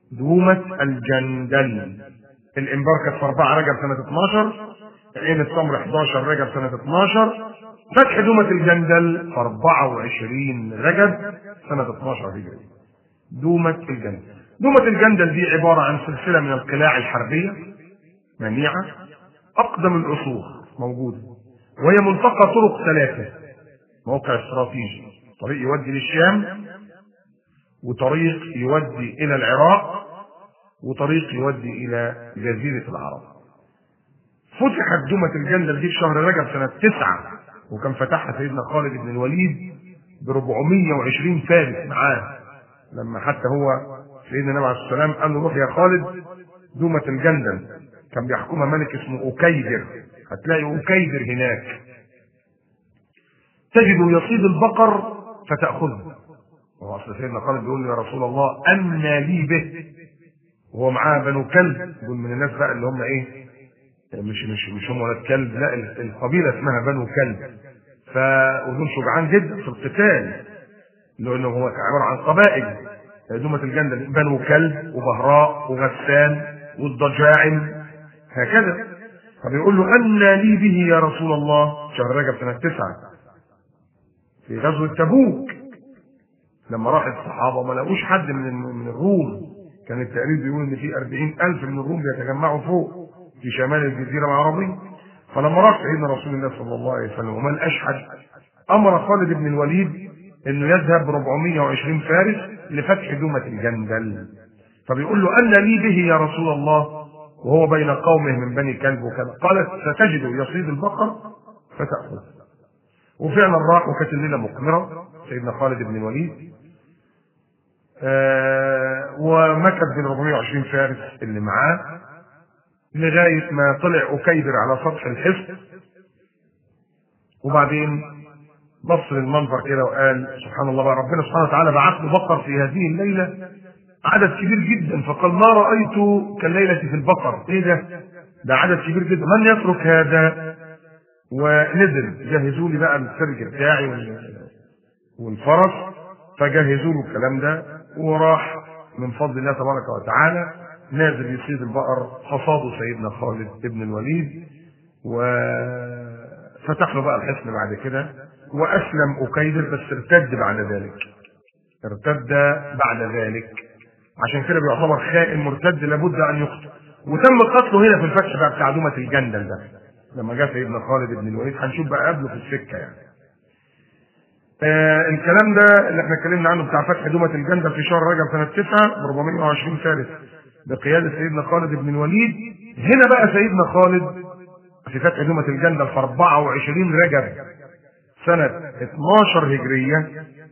دومة الجندل الإنبار كانت في 4 رجب سنة 12 عين التمر 11 رجب سنة 12 فتح دومة الجندل في 24 رجب سنة 12 هجري دومة الجندل دومة الجندل دي عبارة عن سلسلة من القلاع الحربية منيعة أقدم العصور موجودة وهي ملتقى طرق ثلاثة موقع استراتيجي طريق يودي للشام وطريق يودي إلى العراق وطريق يودي إلى جزيرة العرب فتحت دومة الجندل دي في شهر رجب سنة تسعة وكان فتحها سيدنا خالد بن الوليد ب 420 فارس معاه لما حتى هو سيدنا النبي عليه السلام قال له روح يا خالد دومة الجندل كان بيحكمها ملك اسمه أكيدر هتلاقي أكيدر هناك تجد يصيد البقر فتأخذه هو أصل سيدنا خالد بيقول له يا رسول الله أن لي به وهو معاه بنو كلب دول من الناس بقى اللي هم ايه مش مش مش هم ولاد كلب لا القبيله اسمها بنو كلب ف ودول شجعان جدا في القتال لانه هو عباره عن قبائل دومة الجندل بنو كلب وبهراء وغسان والضجاعم هكذا فبيقول له أن لي به يا رسول الله شهر رجب سنة تسعة في غزوة تبوك لما راح الصحابة وما لقوش حد من من الروم كان التقرير بيقول إن في أربعين ألف من الروم بيتجمعوا فوق في شمال الجزيرة العربية فلما راح سيدنا رسول الله صلى الله عليه وسلم وما لقاش حد أمر خالد بن الوليد إنه يذهب ب 420 فارس لفتح دومة الجندل فبيقول له أن لي به يا رسول الله وهو بين قومه من بني كلب وكذا قالت ستجد يصيد البقر فتأخذ وفعلا راح وكانت الليلة مقمرة سيدنا خالد بن الوليد آه ومكث بين 420 فارس اللي معاه لغاية ما طلع أكيدر على سطح الحصن وبعدين بص للمنظر كده وقال سبحان الله بقى ربنا سبحانه وتعالى بعث له بقر في هذه الليلة عدد كبير جدا فقال ما رأيت كالليلة في البقر ايه ده ده عدد كبير جدا من يترك هذا ونزل جهزوا لي بقى السرج بتاعي والفرس فجهزوا له الكلام ده وراح من فضل الله تبارك وتعالى نازل يصيد البقر حصاده سيدنا خالد ابن الوليد وفتح له بقى الحصن بعد كده واسلم اكيدر بس ارتد بعد ذلك ارتد بعد ذلك عشان كده بيعتبر خائن مرتد لابد ان يقتل وتم قتله هنا في الفتح بقى بتاع دومة الجندل ده لما جاء سيدنا خالد بن الوليد هنشوف بقى قبله في السكه يعني آه الكلام ده اللي احنا اتكلمنا عنه بتاع فتح دومة الجندل في شهر رجب سنة 9 ب 420 فارس بقيادة سيدنا خالد بن الوليد هنا بقى سيدنا خالد في فتح دومة الجندل في 24 رجب سنة 12 هجرية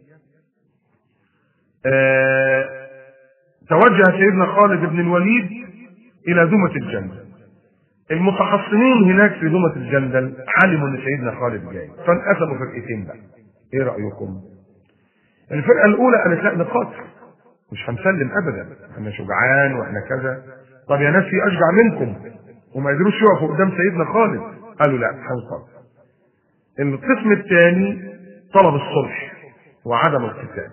آه توجه سيدنا خالد بن الوليد إلى دومة الجندل المتحصنين هناك في دومة الجندل علموا ان سيدنا خالد جاي فانقسموا فرقتين بقى ايه رأيكم الفرقة الأولى قالت لا نقاتل مش هنسلم أبدا احنا شجعان واحنا كذا طب يا ناس في أشجع منكم وما قدروش يقفوا قدام سيدنا خالد قالوا لا هنقاتل القسم الثاني طلب الصلح وعدم القتال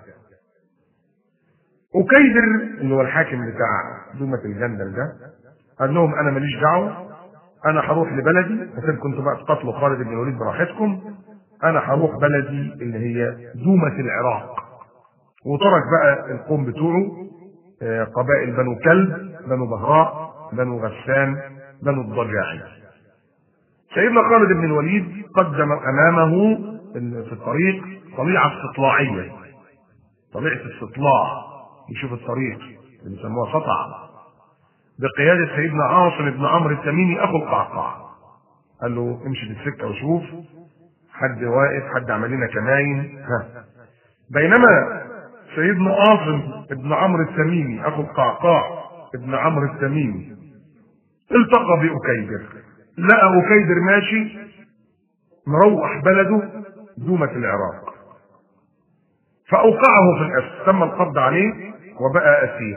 وكيدر اللي هو الحاكم بتاع دومة الجندل ده قال لهم انا ماليش دعوه انا هروح لبلدي وسيبكم انتوا بقى تقاتلوا خالد بن الوليد براحتكم انا هروح بلدي اللي هي دومة العراق وترك بقى القوم بتوعه قبائل بنو كلب بنو بهراء بنو غسان بنو الضجاعي سيدنا خالد بن الوليد قدم امامه في الطريق طليعه استطلاعيه طليعه استطلاع يشوف الطريق اللي بيسموها سطع بقيادة سيدنا عاصم بن عمرو التميمي أخو القعقاع قال له امشي في السكة وشوف حد واقف حد عمل لنا كماين ها بينما سيدنا عاصم بن عمرو التميمي أخو القعقاع ابن عمرو التميمي التقى بأكيدر لقى أكيدر ماشي مروح بلده دومة العراق فأوقعه في الأسر تم القبض عليه وبقى أسير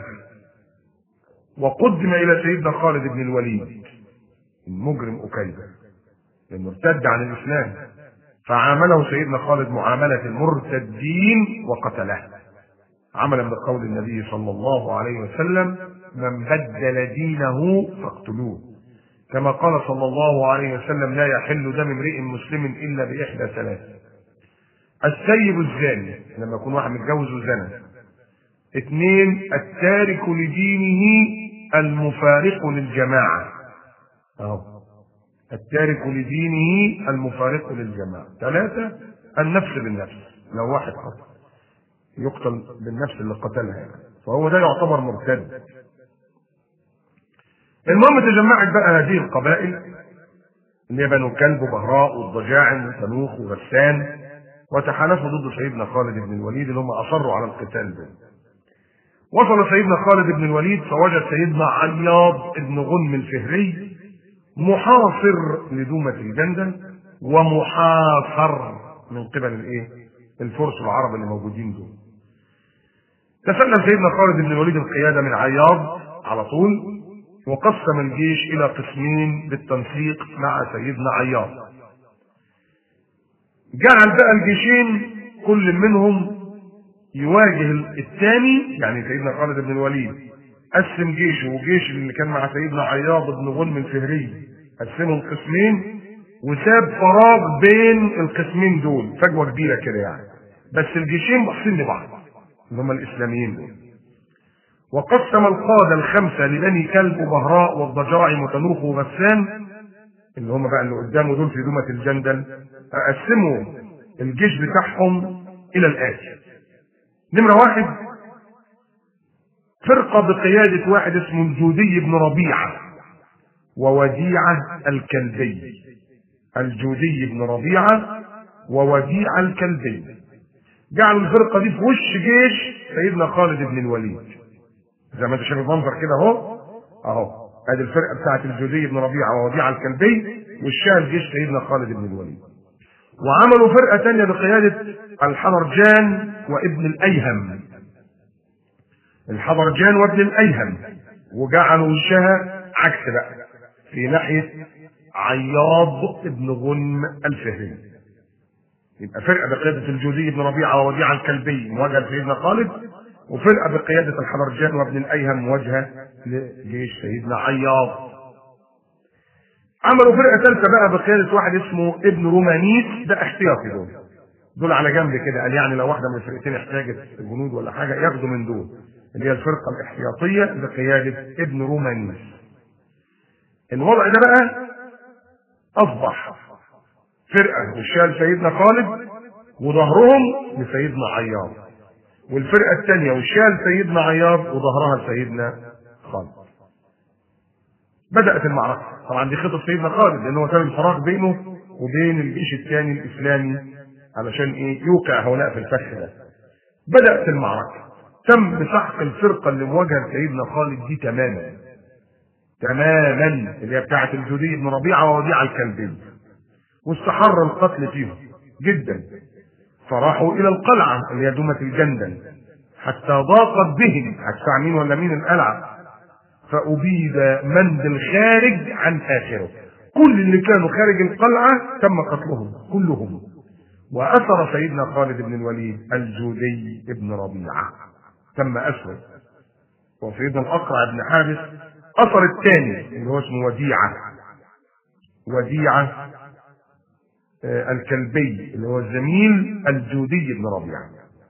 وقدم إلى سيدنا خالد بن الوليد المجرم أكيدر لأنه ارتد عن الإسلام فعامله سيدنا خالد معاملة المرتدين وقتله عملا بقول النبي صلى الله عليه وسلم من بدل دينه فاقتلوه كما قال صلى الله عليه وسلم لا يحل دم امرئ مسلم الا باحدى ثلاث السيب الزاني لما يكون واحد متجوز وزنى اثنين التارك لدينه المفارق للجماعة اهو التارك لدينه المفارق للجماعة ثلاثة النفس بالنفس لو واحد قتل يقتل بالنفس اللي قتلها يعني فهو ده يعتبر مرتد المهم تجمعت بقى هذه القبائل اللي هي بنو كلب وبهراء والضجاعم وتنوخ وغسان وتحالفوا ضد سيدنا خالد بن الوليد اللي هم اصروا على القتال به. وصل سيدنا خالد بن الوليد فوجد سيدنا عياض بن غنم الفهري محاصر لدومة الجندل ومحاصر من قبل الايه؟ الفرس العرب اللي موجودين دول. تسلم سيدنا خالد بن الوليد القياده من عياض على طول وقسم الجيش الى قسمين بالتنسيق مع سيدنا عياض. جعل بقى الجيشين كل منهم يواجه الثاني يعني سيدنا خالد بن الوليد قسم جيشه وجيش اللي كان مع سيدنا عياض بن غنم الفهري قسمهم قسمين وساب فراغ بين القسمين دول فجوه كبيره كده يعني بس الجيشين باصين لبعض اللي هم الاسلاميين دول وقسم القاده الخمسه لبني كلب وبهراء والضجاع وتنوخ وغسان اللي هم بقى اللي قدامه دول في دومه الجندل قسموا الجيش بتاعهم الى الاتي نمره واحد فرقه بقياده واحد اسمه الجودي بن ربيعه ووديعه الكلبي الجودي بن ربيعه ووديعه الكلبي جعلوا الفرقه دي في وش جيش سيدنا خالد بن الوليد زي ما انت شايف المنظر كده اهو اهو ادي الفرقه بتاعت الجودي بن ربيعه ووديعه الكلبي وشها الجيش سيدنا خالد بن الوليد وعملوا فرقه ثانيه بقياده الحضرجان وابن الايهم الحضرجان وابن الايهم وجعلوا وشها عكس بقى في ناحيه عياض بن غنم الفهري يبقى فرقه بقياده الجودي بن ربيعه ووديعه الكلبي مواجهه سيدنا خالد وفرقه بقياده الحضرجان وابن الايهم مواجهه لجيش سيدنا عياض عملوا فرقه ثالثه بقى بقياده واحد اسمه ابن رومانيس ده احتياطي دول دول على جنب كده قال يعني لو واحده من الفرقتين احتاجت جنود ولا حاجه ياخدوا من دول اللي هي الفرقه الاحتياطيه بقياده ابن رومانيس الوضع ده بقى اصبح فرقه وشال سيدنا خالد وظهرهم لسيدنا عياض والفرقه الثانيه وشال سيدنا عياض وظهرها لسيدنا خالد بدات المعركه طبعا دي خطه سيدنا خالد لان هو كان الفراغ بينه وبين الجيش الثاني الاسلامي علشان ايه يوقع هؤلاء في الفخ ده بدات المعركه تم سحق الفرقه اللي مواجهه سيدنا خالد دي تماما تماما اللي هي بتاعه الجودي بن ربيعه ووديعه الكلبي واستحر القتل فيهم جدا فراحوا الى القلعه اللي هي دومه الجندل حتى ضاقت بهم هتدفع مين ولا مين القلعه فأبيد من بالخارج عن آخره كل اللي كانوا خارج القلعة تم قتلهم كلهم وأثر سيدنا خالد بن الوليد الجودي بن ربيعة تم أسره وسيدنا الأقرع بن حارث أثر الثاني اللي هو اسمه وديعة وديعة آه الكلبي اللي هو الزميل الجودي بن ربيعة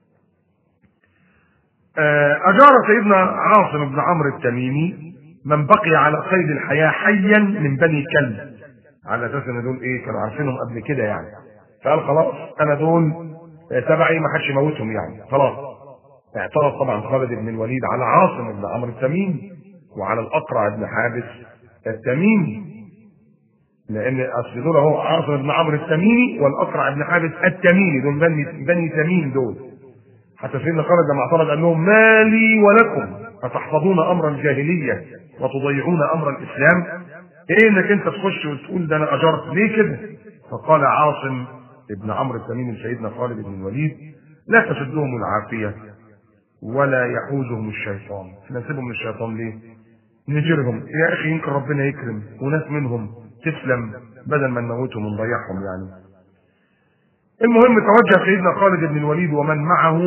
آه أجار سيدنا عاصم بن عمرو التميمي من بقي على قيد الحياة حيا من بني كلب على أساس إن دول إيه كانوا عارفينهم قبل كده يعني فقال خلاص أنا دول تبعي ما حدش يموتهم يعني خلاص اعترض طبعا خالد بن الوليد على عاصم بن عمرو التميمي وعلى الأقرع بن حابس التميمي لأن أصل دول هو عاصم بن عمرو التميمي والأقرع بن حابس التميمي دول بني بني تميم دول حتى سيدنا خالد لما اعترض قال لهم ما لي ولكم أتحفظون أمر الجاهلية وتضيعون أمر الإسلام إيه إنك أنت تخش وتقول ده أنا أجرت ليه كده فقال عاصم ابن عمرو التميمي سيدنا خالد بن الوليد لا تشدهم العافية ولا يحوزهم الشيطان نسيبهم للشيطان ليه نجرهم يا أخي يمكن ربنا يكرم وناس منهم تسلم بدل ما نموتهم ونضيعهم يعني المهم توجه سيدنا خالد بن الوليد ومن معه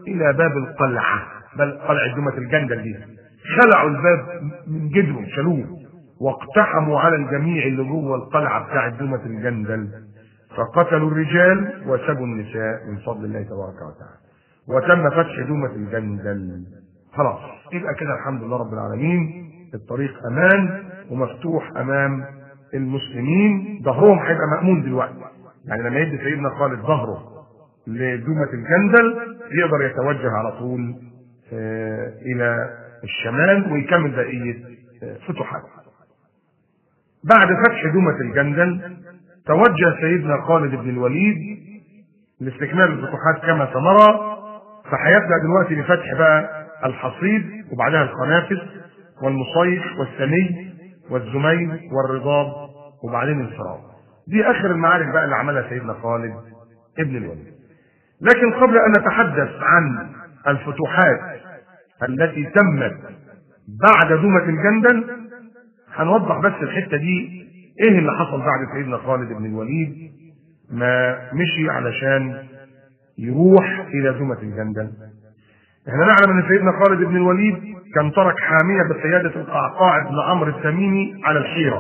الى باب القلعه بل قلعه دومه الجندل دي خلعوا الباب من جدرهم شالوه واقتحموا على الجميع اللي جوه القلعه بتاعه دومه الجندل فقتلوا الرجال وسبوا النساء من فضل الله تبارك وتعالى وتم فتح دومة الجندل خلاص يبقى كده الحمد لله رب العالمين الطريق امان ومفتوح امام المسلمين ظهرهم هيبقى مأمون دلوقتي يعني لما يدي سيدنا خالد ظهره لدومة الجندل يقدر يتوجه على طول آه الى الشمال ويكمل بقية آه فتوحات بعد فتح دومة الجندل توجه سيدنا خالد بن الوليد لاستكمال الفتوحات كما سنرى فهيبدا دلوقتي بفتح بقى الحصيد وبعدها الخنافس والمصيف والسمي والزميل والرضاب وبعدين الفرار دي اخر المعارك بقى اللي عملها سيدنا خالد ابن الوليد لكن قبل ان نتحدث عن الفتوحات التي تمت بعد دومة الجندل هنوضح بس الحته دي ايه اللي حصل بعد سيدنا خالد بن الوليد ما مشي علشان يروح الى دومة الجندل احنا نعلم ان سيدنا خالد بن الوليد كان ترك حامية بقيادة القعقاع بن عمرو التميمي على الحيرة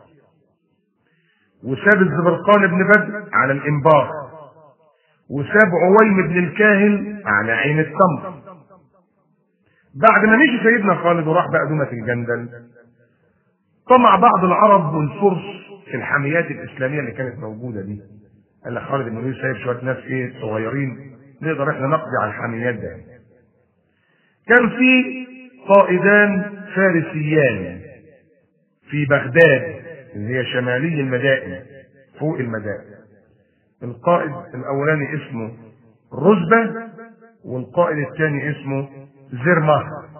وساب الزبرقان بن بدر على الانبار وساب عويم بن الكاهل على عين التمر بعد ما مشي سيدنا خالد وراح بقى دومة الجندل طمع بعض العرب والفرس في الحاميات الاسلاميه اللي كانت موجوده دي قال لك خالد بن الوليد سايب شويه ناس ايه صغيرين نقدر احنا نقضي على الحاميات ده كان في قائدان فارسيان في بغداد اللي هي شمالي المدائن فوق المدائن القائد الاولاني اسمه رزبه والقائد الثاني اسمه زرمه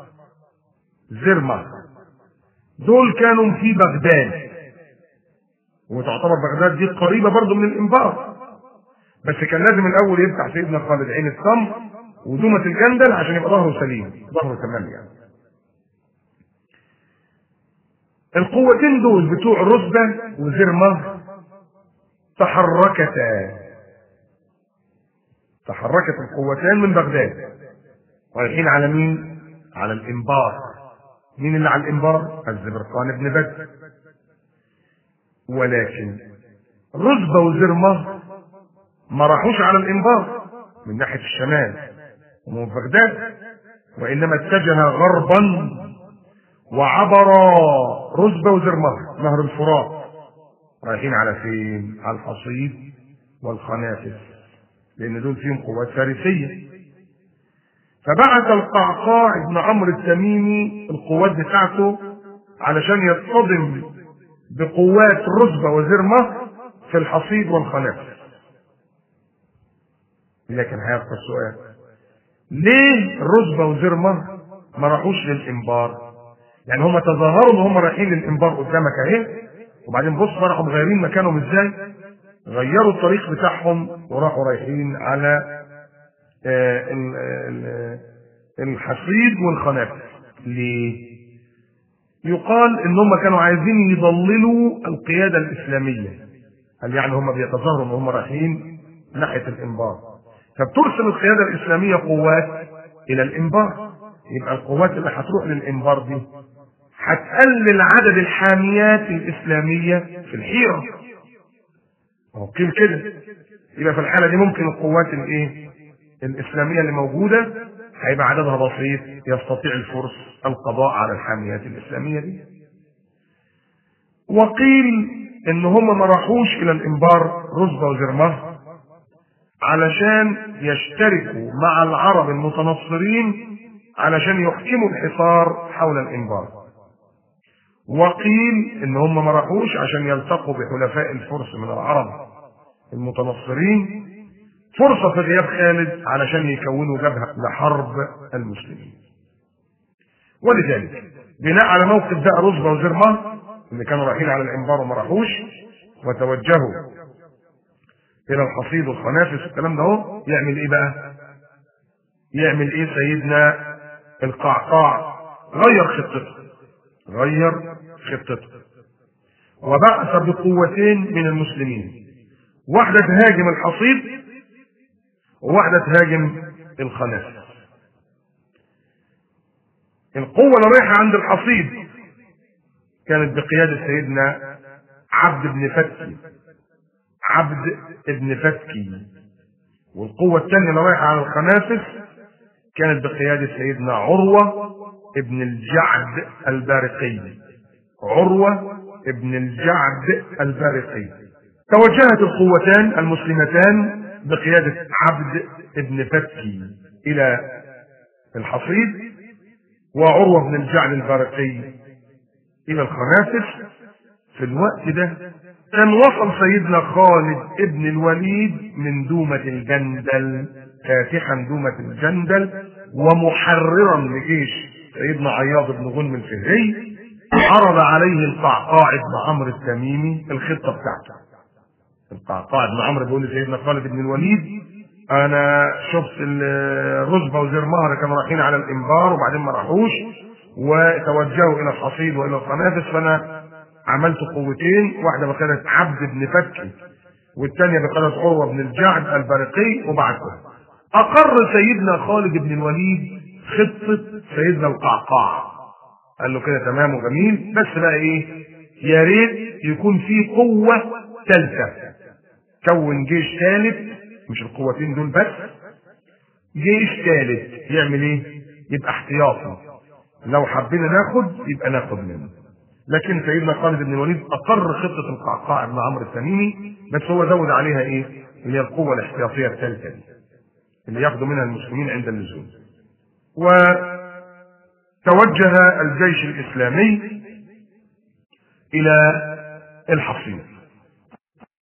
زرمه دول كانوا في بغداد وتعتبر بغداد دي قريبه برضه من الانبار بس كان لازم الاول يفتح سيدنا خالد عين التمر ودومة الجندل عشان يبقى ظهره سليم ظهره تمام يعني القوتين دول بتوع رزبة وزرمة تحركتا تحركت القوتان من بغداد رايحين على مين؟ على الانبار مين اللي على الانبار؟ الزبرقان بن بدر ولكن رزبة وزرمة ما راحوش على الانبار من ناحية الشمال ومن بغداد وإنما اتجه غربا وعبر رزبة وزرمة نهر الفرات رايحين على فين؟ على الحصيد والخنافس لأن دول فيهم قوات فارسية فبعث القعقاع بن عمرو التميمي القوات بتاعته علشان يصطدم بقوات رزبة وزرمة في الحصيد والخنافس لكن هيبقى السؤال ليه رزبة وزرمة ما راحوش للإنبار يعني هم تظاهروا ان هم رايحين للإنبار قدامك اهي وبعدين بص راحوا مغيرين مكانهم ازاي غيروا الطريق بتاعهم وراحوا رايحين على آه الحصيد والخنافس ليه يقال ان هم كانوا عايزين يضللوا القياده الاسلاميه قال يعني هم بيتظاهروا ان هم رايحين ناحيه الانبار فبترسل القياده الاسلاميه قوات الى الانبار يبقى القوات اللي هتروح للانبار دي هتقلل عدد الحاميات الاسلاميه في الحيره هو قيل كده يبقى في الحاله دي ممكن القوات الايه الاسلاميه اللي موجوده هيبقى عددها بسيط يستطيع الفرس القضاء على الحاميات الاسلاميه دي وقيل ان هم ما راحوش الى الانبار رزبه وزرمه علشان يشتركوا مع العرب المتنصرين علشان يحكموا الحصار حول الانبار وقيل ان هم ما راحوش عشان يلتقوا بحلفاء الفرس من العرب المتنصرين فرصة في غياب خالد علشان يكونوا جبهة لحرب المسلمين ولذلك بناء على موقف بقى رزبة وزرمة اللي كانوا رايحين على الانبار وما راحوش وتوجهوا الى الحصيد والخنافس والكلام ده اهو يعمل ايه بقى؟ يعمل ايه سيدنا القعقاع؟ غير خطته غير خطته وبعث بقوتين من المسلمين واحدة تهاجم الحصيد وواحدة تهاجم الخنافس القوة اللي رايحة عند الحصيد كانت بقيادة سيدنا عبد بن فتكي عبد بن فتكي والقوة الثانية اللي رايحة على الخنافس كانت بقيادة سيدنا عروة ابن الجعد البارقي عروة ابن الجعد البارقي توجهت القوتان المسلمتان بقيادة عبد ابن فتكي إلى الحصيد وعروة بن الجعد البارقي إلى الخنافس في الوقت ده كان وصل سيدنا خالد ابن الوليد من دومة الجندل فاتحا دومة الجندل ومحررا لجيش سيدنا عياض بن غنم الفهري عرض عليه القعقاع بن عمرو التميمي الخطة بتاعته القعقاع بن عمرو بيقول لسيدنا خالد بن الوليد انا شفت الرزبة وزير مهر كانوا رايحين على الانبار وبعدين ما راحوش وتوجهوا الى الحصيد والى القنافس فانا عملت قوتين واحده بقياده عبد بن فتكي والثانيه بقياده عروه بن الجعد البارقي وبعتهم اقر سيدنا خالد بن الوليد خطه سيدنا القعقاع قال له كده تمام وجميل بس بقى ايه يا ريت يكون في قوه ثالثه كون جيش ثالث مش القوتين دول بس جيش ثالث يعمل ايه يبقى احتياطي لو حبينا ناخد يبقى ناخد منه لكن سيدنا خالد بن الوليد اقر خطه القعقاع بن عمرو التميمي بس هو زود عليها ايه اللي هي القوه الاحتياطيه الثالثه دي اللي ياخدوا منها المسلمين عند اللزوم وتوجه الجيش الاسلامي الى الحصين